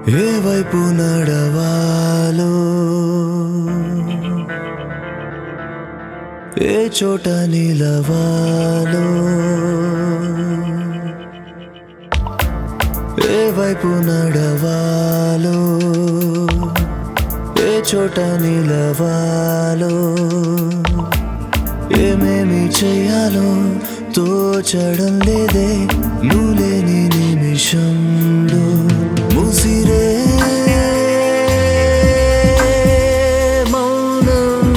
ఏ వైపు నడవాలో ఏ చోట నిలవాలో ఏ వైపు నడవాలో ఏ చోట నిలవాలో ఏమేమి చేయాలో తోచడం లేదే నువ్వు లేని నిమిషంలో ముసిరే మౌనం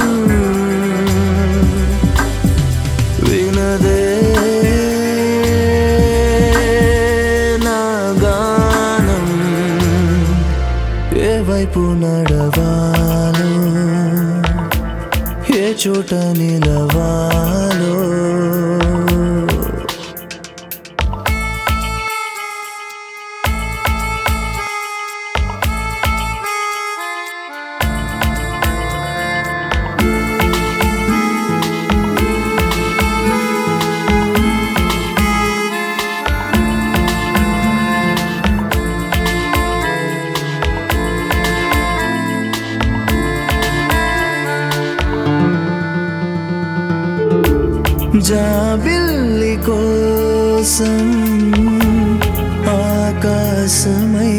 వినదే నా గానం ఏ వైపు నడవాలో ఏ చోట నిలవాలో జాబిల్లి కోసం ఆకాశమై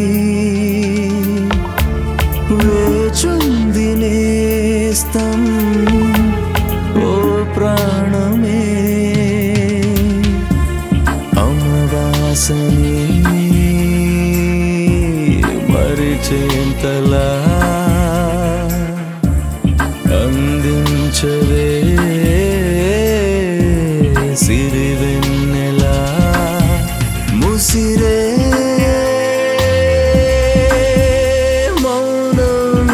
వేచుంది నేస్తం ఓ ప్రాణమే అమవాసని మరిచేంతలా అందించవే సిరివెన్నెలా ముసిరే మౌనం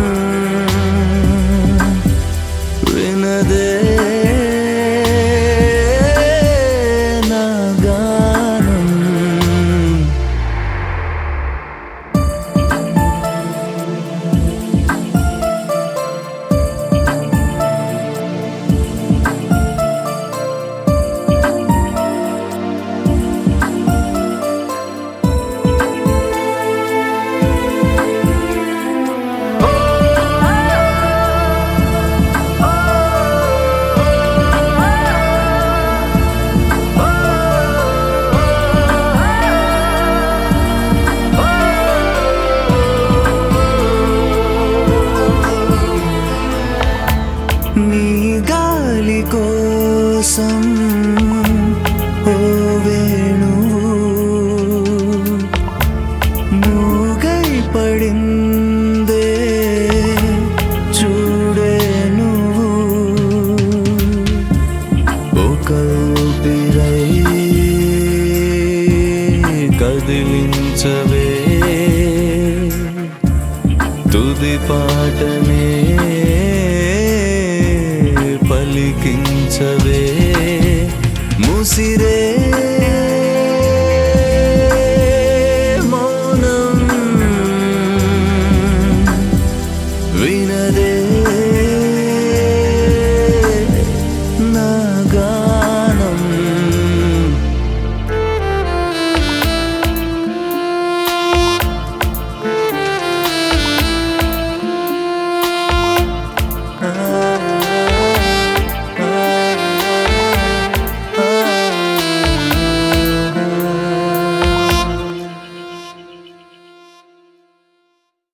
వినదే నా గానం నీ గాలి కోసం ఓ వేణువు మూగై పడిందే చూడే నువ్వు ఒక ఊపిరై కదిలించవే తుది పాటనే పలికించవే ముసిరే